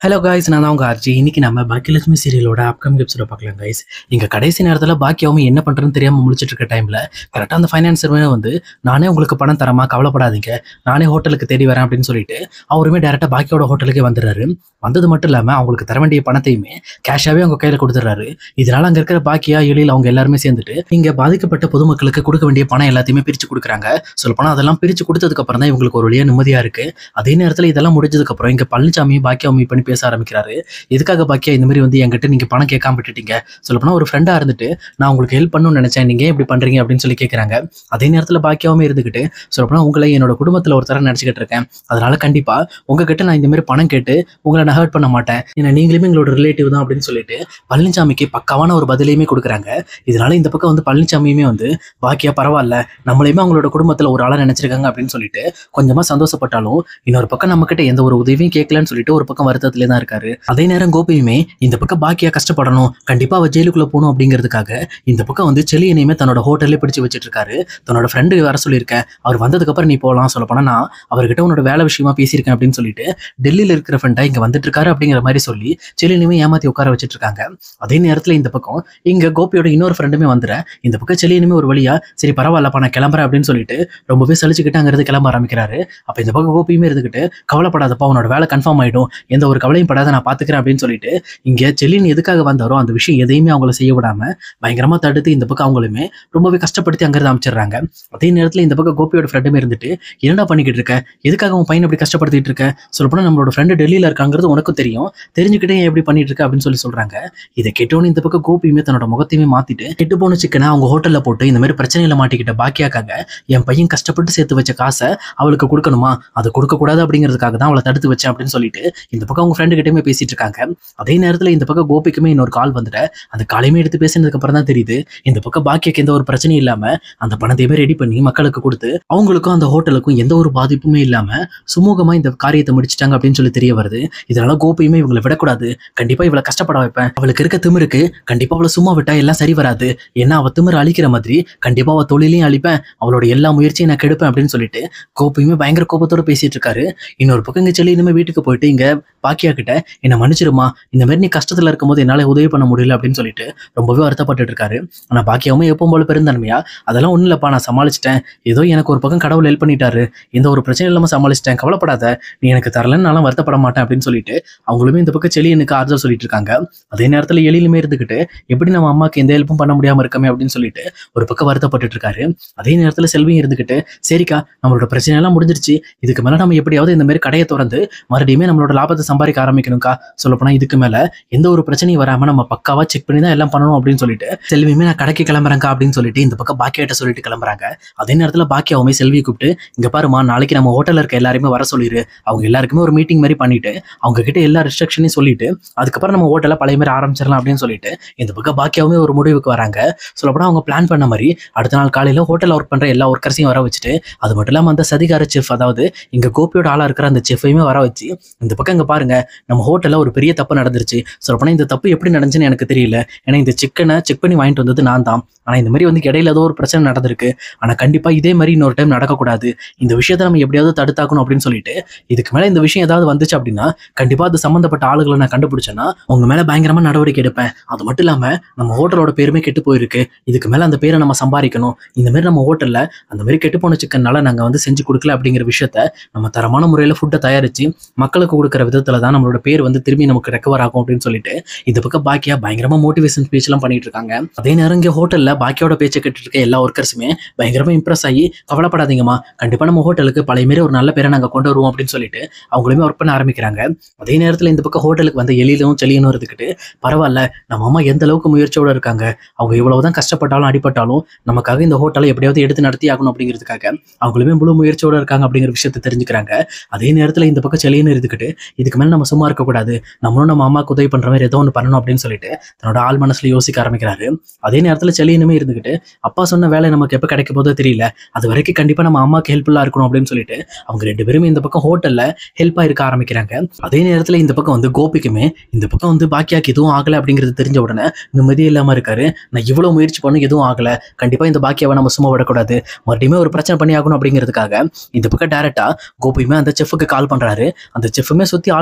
hello guys நான் தான் உங்கள் ஆர்ஜி இன்னைக்கு நம்ம பாக்கியலட்சுமி சீரியலோட அப்கமிங் எபிசோட பார்க்கலாம் கைஸ் இங்கே கடைசி நேரத்தில் பாக்கியாவும் என்ன பண்ணுறதுன்னு தெரியாமல் முடிச்சிட்டு இருக்க டைமில் கரெக்டாக அந்த ஃபைனான்சருமே வந்து நானே உங்களுக்கு பணம் தரமா கவலைப்படாதீங்க நானே ஹோட்டலுக்கு தேடி வரேன் அப்படின்னு சொல்லிட்டு அவருமே டேரெக்டாக பாக்கியோட ஹோட்டலுக்கே வந்துடுறாரு வந்தது மட்டும் இல்லாமல் அவங்களுக்கு தர வேண்டிய பணத்தையுமே கேஷாகவே அவங்க கையில் கொடுத்துட்றாரு இதனால அங்கே இருக்கிற பாக்கியா எழில் அவங்க எல்லாருமே சேர்ந்துட்டு இங்கே பாதிக்கப்பட்ட பொதுமக்களுக்கு கொடுக்க வேண்டிய பணம் எல்லாத்தையுமே பிரித்து கொடுக்குறாங்க சொல்லப்போனால் அதெல்லாம் பிரித்து கொடுத்ததுக்கப்புறம் தான் இவங்களுக்கு ஒரு வழியாக நிம்மதியாக இருக்குது அதே நேரத்தில் இதெல்லாம் முடிஞ்சதுக்கப்புறம் இங்கே பழனிசாமி பாக்கியாவும் மீட் பண்ணி பேச ஆரம்பிக்கிறாரு எதுக்காக பாக்கியா இந்த மாதிரி வந்து என்கிட்ட நீங்கள் பணம் கேட்காம விட்டுட்டீங்க சொல்லப்போனால் ஒரு ஃப்ரெண்டாக இருந்துட்டு நான் உங்களுக்கு ஹெல்ப் பண்ணணும்னு நினச்சேன் நீங்கள் ஏன் இப்படி பண்ணுறீங்க அப்படின்னு சொல்லி கேட்குறாங்க அதே நேரத்தில் பாக்கியாவுமே இருந்துக்கிட்டு சொல்லப்போனால் உங்களை என்னோட குடும்பத்தில் ஒருத்தர நினச்சிக்கிட்டு இருக்கேன் அதனால கண்டிப்பாக உங்ககிட்ட நான் இந்த மாதிரி பணம் கேட்டு உங்களை நான் ஹர்ட் பண்ண மாட்டேன் ஏன்னா நீங்களுமே எங்களோட ரிலேட்டிவ் தான் அப்படின்னு சொல்லிட்டு பழனிசாமிக்கு பக்காவான ஒரு பதிலையுமே கொடுக்குறாங்க இதனால இந்த பக்கம் வந்து பழனிசாமியுமே வந்து பாக்கியா பரவாயில்ல நம்மளையுமே அவங்களோட குடும்பத்தில் ஒரு ஆளாக நினச்சிருக்காங்க அப்படின்னு சொல்லிட்டு கொஞ்சமாக சந்தோஷப்பட்டாலும் இன்னொரு பக்கம் நம்மக்கிட்ட எந்த ஒரு உதவியும் கேட்கலன்னு சொல்லிட்டு ஒரு பக்கம் வருத்தத்திலே தான் இருக்காரு அதே நேரம் கோபியுமே இந்த பக்கம் பாக்கியா கஷ்டப்படணும் கண்டிப்பா அவ ஜெயிலுக்குள்ள போகணும் அப்படிங்கிறதுக்காக இந்த பக்கம் வந்து செலியனையுமே தன்னோட ஹோட்டல்லே பிடிச்சு வச்சிட்டு இருக்காரு தன்னோட ஃப்ரெண்டு வர சொல்லியிருக்கேன் அவர் வந்ததுக்கு அப்புறம் நீ போகலாம் சொல்ல போனா நான் அவர்கிட்ட உன்னோட வேலை விஷயமா பேசியிருக்கேன் அப்படின்னு சொல்லிட்டு டெல்லியில இருக்கிற ஃப்ரெண்டா இங்க வந்துட்டு இருக்காரு அப்படிங்கிற மாதிரி சொல்லி செலியனையுமே ஏமாத்தி உட்கார வச்சிட்டு இருக்காங்க அதே நேரத்துல இந்த பக்கம் இங்க கோபியோட இன்னொரு ஃப்ரெண்டுமே வந்துற இந்த பக்கம் செலியனுமே ஒரு வழியா சரி பரவாயில்லப்பா நான் கிளம்புறேன் அப்படின்னு சொல்லிட்டு ரொம்பவே சலிச்சுக்கிட்டு அங்கிருந்து கிளம்ப ஆரம்பிக்கிறாரு அப்ப இந்த பக்கம் கோபியுமே இருந்துகிட்டு கவலைப்படாதப்பா உன்னோட வேலை கன்ஃபார்ம் ஆயிடும் எந்த ஒரு கவலையும் படாத நான் பாத்துக்கிறேன் அப்படின்னு சொல்லிட்டு இங்க செல்லின் எதுக்காக வந்தாரோ அந்த விஷயம் எதையுமே அவங்கள செய்ய விடாம பயங்கரமா தடுத்து இந்த பக்கம் அவங்களுமே ரொம்பவே கஷ்டப்படுத்தி அங்கிருந்து அமைச்சிடுறாங்க அதே நேரத்துல இந்த பக்கம் கோபியோட ஃப்ரெண்டுமே இருந்துட்டு என்னடா பண்ணிக்கிட்டு இருக்க எதுக்காக உன் பையனை இப்படி கஷ்டப்படுத்திட்டு இருக்க சொல்லப்போனா நம்மளோட ஃப்ரெண்டு டெல்லியில இருக்காங்கிறது உனக்கும் தெரியும் தெரிஞ்சுக்கிட்டே ஏன் எப்படி பண்ணிட்டு இருக்க அப்படின்னு சொல்லி சொல்றாங்க இதை கேட்டோன்னு இந்த பக்கம் கோபியுமே தன்னோட முகத்தையுமே மாத்திட்டு கெட்டு போன சிக்கனை அவங்க ஹோட்டல்ல போட்டு இந்த மாதிரி பிரச்சனையில மாட்டிக்கிட்ட பாக்கியாக்காக என் பையன் கஷ்டப்பட்டு சேர்த்து வச்ச காசை அவளுக்கு கொடுக்கணுமா அதை கொடுக்க கூடாது அப்படிங்கிறதுக்காக தான் அவளை தடுத்து வச்சேன் அப்படின்னு சொல்லிட்டு இந்த பக்கம் அவங்க ஃப்ரெண்டு கிட்டயுமே பேசிட்டு இருக்காங்க அதே நேரத்துல இந்த பக்கம் கோபிக்குமே இன்னொரு கால் வந்துட்டு அந்த காலையுமே எடுத்து பேசினதுக்கு அப்புறம் தான் தெரியுது இந்த பக்கம் பாக்கியக்கு எந்த ஒரு பிரச்சனையும் இல்லாம அந்த பணத்தையுமே ரெடி பண்ணி மக்களுக்கு கொடுத்து அவங்களுக்கும் அந்த ஹோட்டலுக்கும் எந்த ஒரு பாதிப்புமே இல்லாம சுமூகமா இந்த காரியத்தை முடிச்சிட்டாங்க அப்படின்னு சொல்லி தெரிய வருது இதனால கோபியுமே இவங்களை விடக்கூடாது கண்டிப்பா இவளை கஷ்டப்பட வைப்பேன் அவளுக்கு இருக்க திமிருக்கு கண்டிப்பா அவளை சும்மா விட்டா எல்லாம் சரி வராது ஏன்னா அவ திமிர அழிக்கிற மாதிரி கண்டிப்பா அவ தொழிலையும் அழிப்பேன் அவளோட எல்லா முயற்சியும் நான் கெடுப்பேன் அப்படின்னு சொல்லிட்டு கோபியுமே பயங்கர கோபத்தோட பேசிட்டு இருக்காரு இன்னொரு பக்கம் இங்க சொல்லி இனிமே வீட்டுக்கு போயிட்டு இங்க பாக்கியா கிட்ட என்ன மன்னிச்சிருமா இந்த மாதிரி நீ கஷ்டத்துல இருக்கும்போது என்னால உதவி பண்ண முடியல அப்படின்னு சொல்லிட்டு ரொம்பவே வருத்தப்பட்டுட்டு இருக்காரு ஆனா பாக்கியாவும் எப்பவும் போல பெருந்தன்மையா அதெல்லாம் ஒண்ணும் இல்லப்பா நான் சமாளிச்சிட்டேன் ஏதோ எனக்கு ஒரு பக்கம் கடவுள் ஹெல்ப் பண்ணிட்டாரு எந்த ஒரு பிரச்சனை இல்லாம சமாளிச்சிட்டேன் கவலைப்படாத நீ எனக்கு தரலன்னு நான்லாம் வருத்தப்பட மாட்டேன் அப்படின்னு சொல்லிட்டு அவங்களுமே இந்த பக்கம் செலி எனக்கு ஆறுதல் சொல்லிட்டு இருக்காங்க அதே நேரத்துல எழிலுமே இருந்துகிட்டு எப்படி நம்ம அம்மாக்கு எந்த ஹெல்ப்பும் பண்ண முடியாம இருக்கமே அப்படின்னு சொல்லிட்டு ஒரு பக்கம் வருத்தப்பட்டுட்டு இருக்காரு அதே நேரத்துல செல்வியும் இருந்துகிட்டு சரிக்கா நம்மளோட பிரச்சனை எல்லாம் முடிஞ்சிருச்சு இதுக்கு மேல நம்ம எப்படியாவது இந்த மாதிரி கடையை திறந்து மறுபடியுமே நம்மளோட லாபத்தை சம்பாதிக்க ஆரம்பிக்கணும்க்கா சொல்லப்போனா இதுக்கு மேல எந்த ஒரு பிரச்சனையும் வராம நம்ம பக்காவா செக் பண்ணி தான் எல்லாம் பண்ணணும் அப்படின்னு சொல்லிட்டு செல்வியுமே நான் கடைக்கு கிளம்புறேன்க்கா அப்படின்னு சொல்லிட்டு இந்த பக்கம் பாக்கியாட்ட சொல்லிட்டு கிளம்புறாங்க அதே நேரத்துல பாக்கியாவுமே செல்வியை கூப்பிட்டு இங்க பாருமா நாளைக்கு நம்ம ஹோட்டல்ல இருக்க எல்லாருமே வர சொல்லிடு அவங்க எல்லாருக்குமே ஒரு மீட்டிங் மாதிரி பண்ணிட்டு அவங்க கிட்ட எல்லா ரெஸ்ட்ரிக்ஷனையும் சொல்லிட்டு அதுக்கப்புறம் நம்ம ஹோட்டலை பழைய மாதிரி ஆரம்பிச்சிடலாம் அப்படின்னு சொல்லிட்டு இந்த பக்கம் பாக்கியாவுமே ஒரு முடிவுக்கு வராங்க சொல்லப்போனா அவங்க பிளான் பண்ண மாதிரி அடுத்த நாள் காலையில ஹோட்டல் ஒர்க் பண்ற எல்லா ஒர்க்கர்ஸையும் வர வச்சுட்டு அது மட்டும் இல்லாம அந்த சதிகார செஃப் அதாவது இங்க கோபியோட ஆளா இருக்கிற அந்த செஃப்பையுமே வர வச்சு இந்த பக்கம் இங்க பாருங்க நம்ம ஹோட்டல்ல ஒரு பெரிய தப்பு நடந்துருச்சு சொல்லப்போனா இந்த தப்பு எப்படி நடந்துச்சுன்னு எனக்கு தெரியல ஏன்னா இந்த சிக்கனை செக் பண்ணி வாங்கிட்டு வந்தது நான் தான் ஆனா இந்த மாதிரி வந்து இடையில ஏதோ ஒரு பிரச்சனை நடந்திருக்கு ஆனா கண்டிப்பா இதே மாதிரி இன்னொரு டைம் நடக்கக்கூடாது இந்த விஷயத்தை நம்ம எப்படியாவது தடுத்தாக்கணும் அப்படின்னு சொல்லிட்டு இதுக்கு மேல இந்த விஷயம் ஏதாவது வந்துச்சு அப்படின்னா கண்டிப்பா அது சம்பந்தப்பட்ட ஆளுகளை நான் கண்டுபிடிச்சேன்னா உங்க மேல பயங்கரமா நடவடிக்கை எடுப்பேன் அது மட்டும் இல்லாம நம்ம ஹோட்டலோட பேருமே கெட்டு போயிருக்கு இதுக்கு மேல அந்த பேரை நம்ம சம்பாதிக்கணும் இந்த மாதிரி நம்ம ஹோட்டல்ல அந்த மாதிரி கெட்டு போன சிக்கன்னால நாங்க வந்து செஞ்சு கொடுக்கல அப்படிங்கிற விஷயத்த நம்ம தரமான முறையில ஃபுட்டை தயாரிச்சு மக்களுக்கு கொடுக்குற விதத்துல தான் நம்மளோட பேர் வந்து திரும்பி நமக்கு ரெக்கவர் ஆகும் அப்படின்னு சொல்லிட்டு இந்த பக்கம் பாக்கியா பயங்கரமா மோட்டிவேஷன் ஸ்பீச் எல்லாம் பண்ணிட்டு இருக்காங்க அதே நேரம் இங்க ஹோட்டல்ல பாக்கியோட பேச்சை கேட்டுட்டு இருக்க எல்லா ஒர்க்கர்ஸுமே பயங்கரமா இம்ப்ரெஸ் ஆகி கவலைப்படாதீங்கம்மா கண்டிப்பா நம்ம ஹோட்டலுக்கு பழைய மாரி ஒரு நல்ல பேரை நாங்க கொண்டு வருவோம் அப்படின்னு சொல்லிட்டு அவங்களுமே ஒர்க் பண்ண ஆரம்பிக்கிறாங்க அதே நேரத்துல இந்த பக்கம் ஹோட்டலுக்கு வந்த எலியிலும் செலியனும் இருந்துக்கிட்டு பரவாயில்ல நம்ம அம்மா எந்த அளவுக்கு முயற்சியோட இருக்காங்க அவங்க இவ்வளவுதான் கஷ்டப்பட்டாலும் அடிபட்டாலும் நமக்காக இந்த ஹோட்டலை எப்படியாவது எடுத்து நடத்தி ஆகணும் அப்படிங்கிறதுக்காக அவங்களுமே முழு முயற்சியோட இருக்காங்க அப்படிங்கிற விஷயத்தை தெரிஞ்சுக்கிறாங்க அதே நேரத்துல இந்த பக்கம் செலியனும் இருந்துக்கிட்டு இதுக்கு மேல நம்ம சும்மா இருக்கக்கூடாது நம்மளும் நம்ம அம்மாவுக்கு உதவி பண்ற மாதிரி ஏதோ ஒன்று பண்ணணும் அப்படின்னு சொல்லிட்டு தன்னோட ஆள் மனசுல யோசிக்க ஆரம்பிக்கிறாரு அதே நேரத்துல செலியனுமே இருந்துக்கிட்டு அப்பா சொன்ன வேலை நமக்கு எப்போ கிடைக்க போதோ தெரியல அது வரைக்கும் கண்டிப்பா நம்ம அம்மாக்கு ஹெல்ப்ஃபுல்லா இருக்கணும் அப்படின்னு சொல்லிட்டு அவங்க ரெண்டு பேருமே இந்த பக்கம் ஹோட்டல்ல ஹெல்ப்பா இருக்க ஆரம்பிக்கிறாங்க அதே நேரத்துல இந்த பக்கம் வந்து கோபிக்குமே இந்த பக்கம் வந்து பாக்கியாக்கு எதுவும் ஆகல அப்படிங்கிறது தெரிஞ்ச உடனே நிம்மதியே இல்லாம இருக்காரு நான் இவ்வளவு முயற்சி பண்ண எதுவும் ஆகல கண்டிப்பா இந்த பாக்கியாவை நம்ம சும்மா விடக்கூடாது மறுபடியுமே ஒரு பிரச்சனை பண்ணி ஆகணும் அப்படிங்கிறதுக்காக இந்த பக்கம் டேரக்டா கோபியுமே அந்த செஃப்புக்கு கால் பண்றாரு அந்த செஃப்புமே சுத்தி ஆள்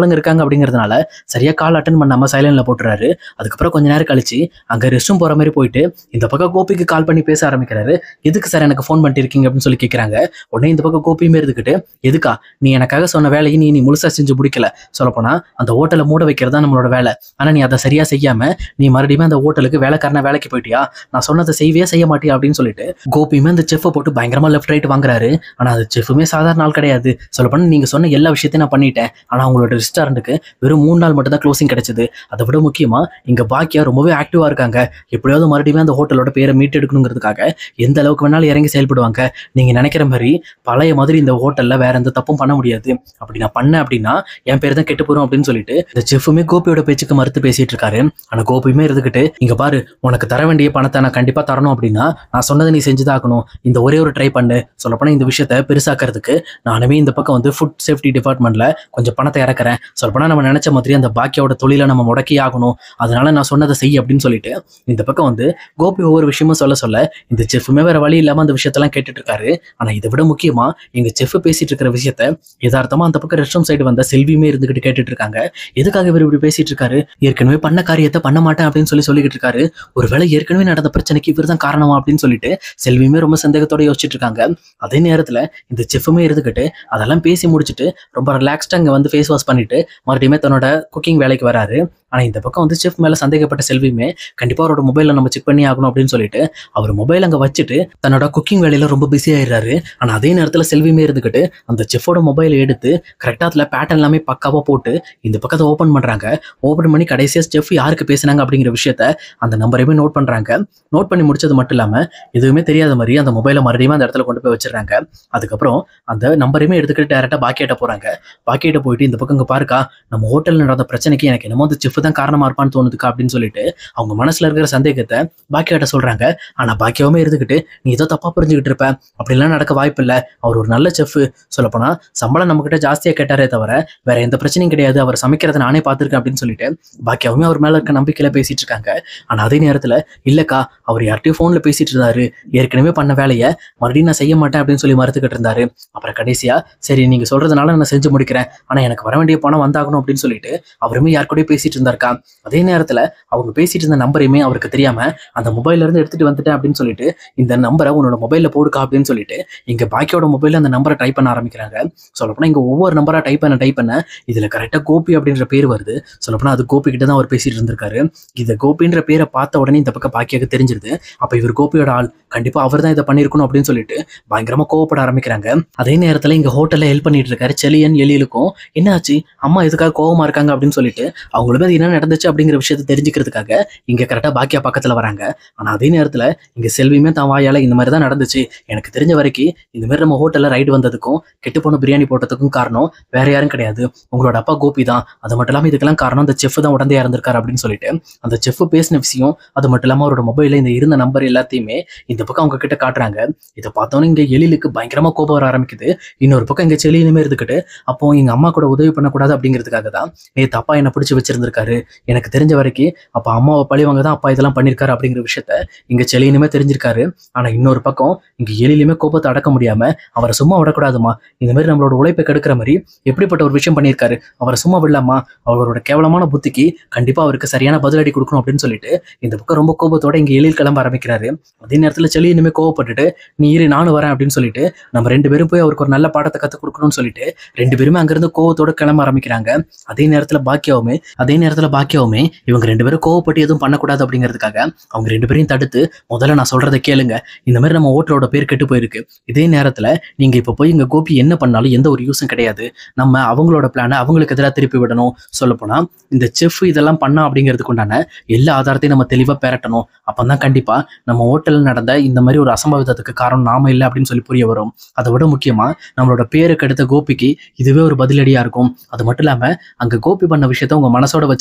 ஆளுங்க இருக்காங்க அப்படிங்கிறதுனால சரியா கால் அட்டன் பண்ணாம சைலண்ட்ல போட்டுறாரு அதுக்கப்புறம் கொஞ்ச நேரம் கழிச்சு அங்க ரெஸ்ட் ரூம் போற மாதிரி போயிட்டு இந்த பக்கம் கோபிக்கு கால் பண்ணி பேச ஆரம்பிக்கிறாரு எதுக்கு சார் எனக்கு ஃபோன் பண்ணிட்டு இருக்கீங்க அப்படின்னு சொல்லி கேட்கறாங்க உடனே இந்த பக்கம் கோபியுமே இருந்துக்கிட்டு எதுக்கா நீ எனக்காக சொன்ன வேலையை நீ நீ முழுசா செஞ்சு முடிக்கல சொல்லப்போனா அந்த ஹோட்டலை மூட வைக்கிறது தான் நம்மளோட வேலை ஆனா நீ அதை சரியா செய்யாம நீ மறுபடியும் அந்த ஹோட்டலுக்கு வேலைக்காரன வேலைக்கு போயிட்டியா நான் சொன்னதை செய்வே செய்ய மாட்டியா அப்படின்னு சொல்லிட்டு கோபியுமே அந்த செஃப்பை போட்டு பயங்கரமா லெஃப்ட் ரைட் வாங்குறாரு ஆனா அது செஃப்புமே சாதாரண ஆள் கிடையாது சொல்லப்போனா நீங்க சொன்ன எல்லா விஷயத்தையும் நான் பண்ணிட்டேன் ஆனா உங்களோட ரெஸ்டாரண்ட்டுக்கு வெறும் மூணு நாள் மட்டும் தான் க்ளோசிங் கிடைச்சது அதை விட முக்கியமா இங்க பாக்கியா ரொம்பவே ஆக்டிவா இருக்காங்க எப்படியாவது மறுபடியும் அந்த ஹோட்டலோட பேரை மீட்டெடுக்கணுங்கிறதுக்காக எந்த அளவுக்கு வேணாலும் இறங்கி செயல்படுவாங்க நீங்க நினைக்கிற மாதிரி பழைய மாதிரி இந்த ஹோட்டல்ல வேற எந்த தப்பும் பண்ண முடியாது அப்படி நான் பண்ணேன் அப்படின்னா என் பேர் தான் கெட்டு போறோம் அப்படின்னு சொல்லிட்டு இந்த செஃப்புமே கோபியோட பேச்சுக்கு மறுத்து பேசிட்டு இருக்காரு ஆனா கோபியுமே இருந்துகிட்டு இங்க பாரு உனக்கு தர வேண்டிய பணத்தை நான் கண்டிப்பா தரணும் அப்படின்னா நான் சொன்னதை நீ செஞ்சுதான் ஆகணும் இந்த ஒரே ஒரு ட்ரை பண்ணு சொல்லப்போனா இந்த விஷயத்த பெருசாக்கிறதுக்கு நானுமே இந்த பக்கம் வந்து ஃபுட் சேஃப்டி டிபார்ட்மெண்ட்ல கொஞ்சம் பணத்தை இறக்குறேன் சொல்லப்போனா நம்ம நினைச்ச மாதிரி அந்த பாக்கியோட தொழிலை நம்ம முடக்கி ஆகணும் அதனால நான் சொன்னதை செய் அப்படின்னு சொல்லிட்டு இந்த பக்கம் வந்து கோபி ஒவ்வொரு விஷயமும் சொல்ல சொல்ல இந்த செஃப்புமே வேற வழி இல்லாம அந்த விஷயத்தெல்லாம் கேட்டுட்டு இருக்காரு ஆனா இதை விட முக்கியமா எங்க செஃப் பேசிட்டு இருக்கிற விஷயத்த யதார்த்தமா அந்த பக்கம் ரெஸ்ட் ரூம் சைடு வந்த செல்வியுமே இருந்துகிட்டு கேட்டுட்டு இருக்காங்க எதுக்காக இவர் இப்படி பேசிட்டு இருக்காரு ஏற்கனவே பண்ண காரியத்தை பண்ண மாட்டேன் அப்படின்னு சொல்லி சொல்லிக்கிட்டு இருக்காரு ஒருவேளை ஏற்கனவே நடந்த பிரச்சனைக்கு இவர் தான் காரணமா அப்படின்னு சொல்லிட்டு செல்வியுமே ரொம்ப சந்தேகத்தோட யோசிச்சுட்டு இருக்காங்க அதே நேரத்துல இந்த செஃப்புமே இருந்துகிட்டு அதெல்லாம் பேசி முடிச்சுட்டு ரொம்ப ரிலாக்ஸ்டா இங்க வந்து ஃபேஸ் வாஷ் பண்ணிட்டு மறுபடியுமே தன்னோட குக்கிங் வேலைக்கு வராரு ஆனா இந்த பக்கம் வந்து செஃப் மேல சந்தேகப்பட்ட செல்வியுமே கண்டிப்பா அவரோட மொபைலை நம்ம செக் பண்ணி ஆகணும் அப்படின்னு சொல்லிட்டு அவர் மொபைல் அங்க வச்சுட்டு தன்னோட குக்கிங் வேலையில ரொம்ப பிஸி ஆயிடுறாரு ஆனா அதே நேரத்துல செல்வியுமே இருந்துகிட்டு அந்த செஃபோட மொபைலை எடுத்து கரெக்டா அதுல பேட்டர்ன் எல்லாமே பக்காவா போட்டு இந்த பக்கத்தை ஓபன் பண்றாங்க ஓபன் பண்ணி கடைசியா செஃப் யாருக்கு பேசுனாங்க அப்படிங்கிற விஷயத்த அந்த நம்பரையுமே நோட் பண்றாங்க நோட் பண்ணி முடிச்சது மட்டும் இல்லாம எதுவுமே தெரியாத மாதிரி அந்த மொபைலை மறுபடியும் அந்த இடத்துல கொண்டு போய் வச்சிடுறாங்க அதுக்கப்புறம் அந்த நம்பரையுமே எடுத்துக்கிட்டு டேரக்டா பாக்கியிட்ட போறாங்க பாக்கியிட்ட போயிட்டு இந்த பக்கம் இங்க பாருக்கா நம்ம ஹோட்டல்ல நடந்த பிரச்சனைக்கு எனக்கு என்னமோ அந்த செஃப் தான் காரணமா இருப்பான்னு தோணுதுக்கா அப்படின்னு சொல்லிட்டு அவங்க மனசுல இருக்கிற சந்தேகத்தை பாக்கியாட்ட சொல்றாங்க ஆனா பாக்கியாவுமே இருந்துகிட்டு நீ ஏதோ தப்பா புரிஞ்சுக்கிட்டு இருப்ப அப்படிலாம் நடக்க வாய்ப்பு இல்ல அவர் ஒரு நல்ல செஃப் சொல்லப்போனா சம்பளம் நம்ம கிட்ட ஜாஸ்தியா கேட்டாரே தவிர வேற எந்த பிரச்சனையும் கிடையாது அவர் சமைக்கிறத நானே பார்த்திருக்கேன் அப்படின்னு சொல்லிட்டு பாக்கியாவுமே அவர் மேல இருக்க நம்பிக்கையில பேசிட்டு இருக்காங்க ஆனா அதே நேரத்துல இல்லக்கா அவர் யார்கிட்டயும் போன்ல பேசிட்டு இருந்தாரு ஏற்கனவே பண்ண வேலையை மறுபடியும் நான் செய்ய மாட்டேன் அப்படின்னு சொல்லி மறுத்துக்கிட்டு இருந்தாரு அப்புறம் கடைசியா சரி நீங்க சொல்றதுனால நான் செஞ்சு முடிக்கிறேன் ஆனா எனக்கு வர வேண்டிய பணம் வந்தாகணும் அப்படின்னு சொல்லிட்டு அவருமே யார் கூடயும் பேசிட்டு இருந்தாருக்கா அதே நேரத்துல அவங்க பேசிட்டு இருந்த நம்பரையுமே அவருக்கு தெரியாம அந்த மொபைல்ல இருந்து எடுத்துட்டு வந்துட்டேன் அப்படின்னு சொல்லிட்டு இந்த நம்பரை உன்னோட மொபைல்ல போடுக்கா அப்படின்னு சொல்லிட்டு இங்க பாக்கியோட மொபைல்ல அந்த நம்பரை டைப் பண்ண ஆரம்பிக்கிறாங்க சொல்லப்போனா இங்க ஒவ்வொரு நம்பரா டைப் பண்ண டைப் பண்ண இதுல கரெக்டா கோபி அப்படின்ற பேர் வருது சொல்லப்போனா அது கோபி கிட்ட தான் அவர் பேசிட்டு இருந்திருக்காரு இந்த கோபின்ற பேரை பார்த்த உடனே இந்த பக்கம் பாக்கியாக தெரிஞ்சிருது அப்ப இவர் கோபியோட ஆள் கண்டிப்பா அவர் தான் இதை பண்ணிருக்கணும் அப்படின்னு சொல்லிட்டு பயங்கரமா கோவப்பட ஆரம்பிக்கிறாங்க அதே நேரத்துல இங்க ஹோட்டல்ல ஹெல்ப் பண்ணிட்டு இருக்காரு செலியன் எலியலுக்கும் என்னாச்சு அம்மா எதுக்காக கோவமா இருக்காங்க அப்படின்னு சொல்லிட்டு அவங்களுமே அது என்ன நடந்துச்சு அப்படிங்கிற விஷயத்தை தெரிஞ்சுக்கிறதுக்காக இங்க கரெக்டா பாக்கியா பக்கத்துல வராங்க ஆனா அதே நேரத்துல இங்க செல்வியுமே தான் வாயால இந்த மாதிரி தான் நடந்துச்சு எனக்கு தெரிஞ்ச வரைக்கும் இந்த மாதிரி நம்ம ஹோட்டல்ல ரைடு வந்ததுக்கும் கெட்டு போன பிரியாணி போட்டதுக்கும் காரணம் வேற யாரும் கிடையாது உங்களோட அப்பா கோபி தான் அது மட்டும் இல்லாம இதுக்கெல்லாம் காரணம் அந்த செஃப் தான் உடந்தையா இருந்திருக்காரு அப்படின்னு சொல்லிட்டு அந்த செஃப் பேசின விஷயம் அது மட்டும் இல்லாம அவரோட மொபைல்ல இந்த இருந்த நம்பர் எல்லாத்தையுமே இந்த பக்கம் அவங்க கிட்ட காட்டுறாங்க இதை பார்த்தோன்னே இங்க எழிலுக்கு பயங்கரமா கோபம் வர ஆரம்பிக்குது இன்னொரு பக்கம் இங்க செலியிலுமே இருந்துக்கிட்டு அப்போ எங்க அம்மா கூட உதவி பண்ணக்கூடாது அப்படிங்கிறதுக்காக தான் நேத்து அப்பா என்ன பிடிச்சி வச்சிருந்திருக்காரு எனக்கு தெரிஞ்ச வரைக்கும் அப்ப அம்மாவை பழிவாங்க தான் அப்பா இதெல்லாம் பண்ணிருக்காரு அப்படிங்கிற விஷயத்த இங்க செலியினுமே தெரிஞ்சிருக்காரு ஆனா இன்னொரு பக்கம் இங்க எழிலுமே கோபத்தை அடக்க முடியாம அவரை சும்மா விடக்கூடாதுமா இந்த மாதிரி நம்மளோட உழைப்பை கெடுக்கிற மாதிரி எப்படிப்பட்ட ஒரு விஷயம் பண்ணியிருக்காரு அவரை சும்மா விடலாமா அவரோட கேவலமான புத்திக்கு கண்டிப்பா அவருக்கு சரியான பதிலடி கொடுக்கணும் அப்படின்னு சொல்லிட்டு இந்த பக்கம் ரொம்ப கோபத்தோட இங்க எழில் கிளம்ப ஆரம்பிக்கிறாரு அதே நேரத்துல செலி இனிமே கோவப்பட்டுட்டு நீ இரு நானும் வரேன் அப்படின்னு சொல்லிட்டு நம்ம ரெண்டு பேரும் போய் அவருக்கு ஒரு நல்ல பாடத்தை கத்துக் கொடுக்கணும்னு சொல்லிட்டு ரெண்டு பேருமே அங்கிருந்து கோவத்தோட கிளம்ப ஆரம்பிக்கிறாங்க அதே நேரத்துல பாக்கியாவுமே அதே நேரத்துல பாக்கியாவுமே இவங்க ரெண்டு பேரும் கோவப்பட்டு எதுவும் பண்ணக்கூடாது அப்படிங்கிறதுக்காக அவங்க ரெண்டு பேரையும் தடுத்து முதல்ல நான் சொல்றதை கேளுங்க இந்த மாதிரி நம்ம ஹோட்டலோட பேர் கெட்டு போயிருக்கு இதே நேரத்துல நீங்க இப்ப போய் இங்க கோபி என்ன பண்ணாலும் எந்த ஒரு யூஸும் கிடையாது நம்ம அவங்களோட பிளானை அவங்களுக்கு எதிராக திருப்பி விடணும் சொல்லப்போனா இந்த செஃப் இதெல்லாம் பண்ணா அப்படிங்கிறதுக்கு உண்டான எல்லா ஆதாரத்தையும் நம்ம தெளிவா பெறட்டணும் அப்பதான் கண்டிப்பா நம்ம ஹோட்டல்ல நடந்த இந்த மாதிரி ஒரு அசம்பாவிதத்துக்கு காரணம் நாம இல்லை அப்படின்னு சொல்லி புரிய வரும் அதை விட முக்கியமா நம்மளோட பேருக்கு எடுத்த கோபிக்கு இதுவே ஒரு பதிலடியா இருக்கும் அது மட்டும் இல்லாம அங்க கோபி பண்ண விஷயத்த உங்க மனசோட வச்சு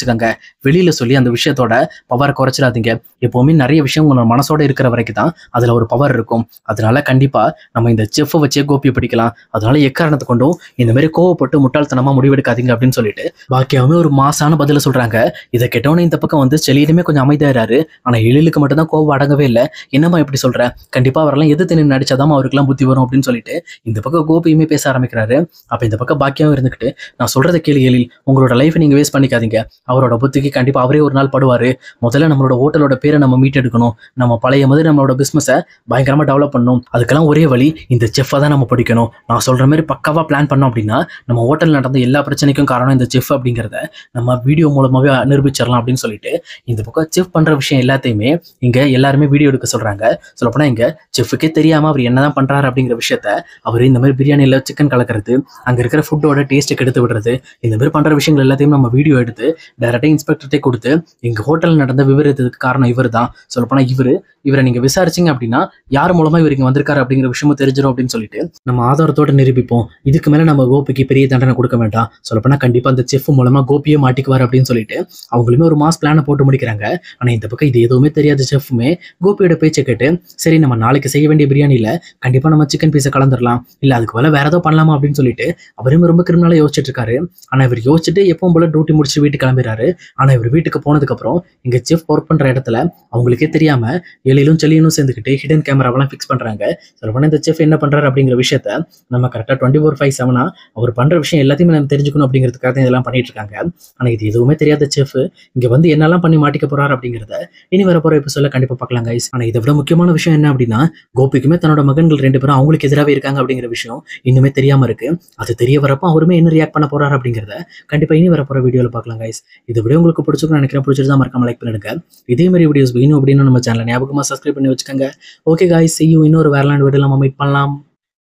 வச்சுக்கோங்க வெளியில சொல்லி அந்த விஷயத்தோட பவர் குறைச்சிடாதீங்க எப்பவுமே நிறைய விஷயம் உங்களோட மனசோட இருக்கிற வரைக்கும் தான் அதுல ஒரு பவர் இருக்கும் அதனால கண்டிப்பா நம்ம இந்த செஃப்பை வச்சே கோபியை பிடிக்கலாம் அதனால எக்காரணத்தை கொண்டும் இந்த மாதிரி கோவப்பட்டு முட்டாள்தனமா முடிவெடுக்காதீங்க அப்படின்னு சொல்லிட்டு பாக்கியாவுமே ஒரு மாசான பதில சொல்றாங்க இதை கெட்டவனே இந்த பக்கம் வந்து செலியிலுமே கொஞ்சம் அமைதியாரு ஆனா எழிலுக்கு மட்டும் தான் கோவம் அடங்கவே இல்லை என்னம்மா இப்படி சொல்ற கண்டிப்பா அவரெல்லாம் எதிர்த்து நின்று நடிச்சாதான் அவருக்கெல்லாம் புத்தி வரும் அப்படின்னு சொல்லிட்டு இந்த பக்கம் கோபியுமே பேச ஆரம்பிக்கிறாரு அப்ப இந்த பக்கம் பாக்கியாவும் இருந்துக்கிட்டு நான் சொல்றத கேளு எழில் உங்களோட லைஃபை நீங்க வேஸ்ட் பண்ணிக்காதீங்க அவரோட புத்திக்கு கண்டிப்பா அவரே ஒரு நாள் படுவாரு முதல்ல நம்மளோட ஹோட்டலோட பேரை நம்ம மீட்டெடுக்கணும் நம்ம பழைய மாதிரி நம்மளோட பிசினஸை பயங்கரமா டெவலப் பண்ணணும் அதுக்கெல்லாம் ஒரே வழி இந்த செஃப்பை தான் நம்ம பிடிக்கணும் நான் சொல்ற மாதிரி பக்காவா பிளான் பண்ணோம் அப்படின்னா நம்ம ஹோட்டல் நடந்த எல்லா பிரச்சனைக்கும் காரணம் இந்த செஃப் அப்படிங்கிறத நம்ம வீடியோ மூலமாவே நிரூபிச்சிடலாம் அப்படின்னு சொல்லிட்டு இந்த பக்கம் செஃப் பண்ற விஷயம் எல்லாத்தையுமே இங்க எல்லாருமே வீடியோ எடுக்க சொல்றாங்க சொல்லப்போனா இங்க செஃப்புக்கே தெரியாம அவர் என்னதான் பண்றாரு அப்படிங்கிற விஷயத்த அவர் இந்த மாதிரி பிரியாணியில சிக்கன் கலக்கிறது அங்க இருக்கிற ஃபுட்டோட டேஸ்ட்டை கெடுத்து விடுறது இந்த மாதிரி பண்ற விஷயங்கள் எல்லாத்தையும் நம்ம வீடியோ எடுத்து டைரக்டா இன்ஸ்பெக்டர்ட்டே கொடுத்து எங்க ஹோட்டல் நடந்த விவரத்துக்கு காரணம் இவர் தான் சொல்லப்போனா இவரு இவரை நீங்க விசாரிச்சீங்க அப்படின்னா யார் மூலமா இவர் இங்க வந்திருக்காரு அப்படிங்கிற விஷயமும் தெரிஞ்சிடும் அப்படின்னு சொல்லிட்டு நம்ம ஆதாரத்தோட நிரூபிப்போம் இதுக்கு மேல நம்ம கோபிக்கு பெரிய தண்டனை கொடுக்க வேண்டாம் சொல்லப்போனா கண்டிப்பா அந்த செஃப் மூலமா கோபியே மாட்டிக்குவார் அப்படின்னு சொல்லிட்டு அவங்களுமே ஒரு மாஸ் பிளானை போட்டு முடிக்கிறாங்க ஆனா இந்த பக்கம் இது எதுவுமே தெரியாத செஃப்புமே கோபியோட பேச்சை கேட்டு சரி நம்ம நாளைக்கு செய்ய வேண்டிய பிரியாணியில கண்டிப்பா நம்ம சிக்கன் பீஸை கலந்துடலாம் இல்ல அதுக்கு மேல வேற ஏதோ பண்ணலாமா அப்படின்னு சொல்லிட்டு அவரும் ரொம்ப கிரிமினலா யோசிச்சுட்டு இருக்காரு ஆனா இவர் யோசிச்சுட்டு எப்பவும் போல டியூட்டி முடிச்சு வீட்டுக்கு கிளம்பிடுறாரு ஆனா இவர் வீட்டுக்கு போனதுக்கு அப்புறம் இங்க செஃப் ஒர்க் பண்ற இடத்துல அவங்களுக்கே தெரியாம எழிலும் செலியனும் சேர்ந்துக்கிட்டு ஹிடன் கேமராவெல்லாம் ஃபிக்ஸ் பண்றாங்க சொல்லப்போனா இந்த செஃப் என்ன பண்றாரு அப்படிங்கிற விஷயத்த நம்ம கரெக்டா டுவெண்ட்டி ஃபோர் ஃபைவ் செவனா அவர் பண்ற விஷயம் எல்லாத்தையுமே நம்ம தெரிஞ்சுக்கணும் அப்படிங்கிறதுக்காக தான் இதெல்லாம் பண்ணிட்டு இருக்காங்க ஆனா இது எதுவுமே தெரியாத செஃப் இங்க வந்து என்னெல்லாம் பண்ணி மாட்டிக்க போறாரு அப்படிங்கிறத இனி வர போற எபிசோட்ல கண்டிப்பா பார்க்கலாம் கைஸ் ஆனா இதை விட முக்கியமான விஷயம் என்ன அப்படின்னா கோபிக்குமே தன்னோட மகன்கள் ரெண்டு பேரும் அவங்களுக்கு எதிராகவே இருக்காங்க அப்படிங்கிற விஷயம் இன்னுமே தெரியாம இருக்கு அது தெரிய வரப்போ அவருமே என்ன ரியாக்ட் பண்ண போறாரு அப்படிங்கிறத கண்டிப்பா இனி வர போற வீடியோல பார்க்கலாம் கைஸ் இது விட உங்களுக்கு பிடிச்சிருக்கும் நினைக்கிறேன் பிடிச்சிருந்தா மறக்காம லைக் பண்ணிடுங்க இதே மாதிரி வீடியோஸ் வேணும் அப்படின்னு நம்ம சேனல் ஞாபகமா சப்ஸ்கிரைப் பண்ணி வச்சுக்கோங்க ஓகே காய்ஸ் see you இன்னொரு வேர்லாண்ட் வீடியோ நம்ம மீட் பண்ணலாம்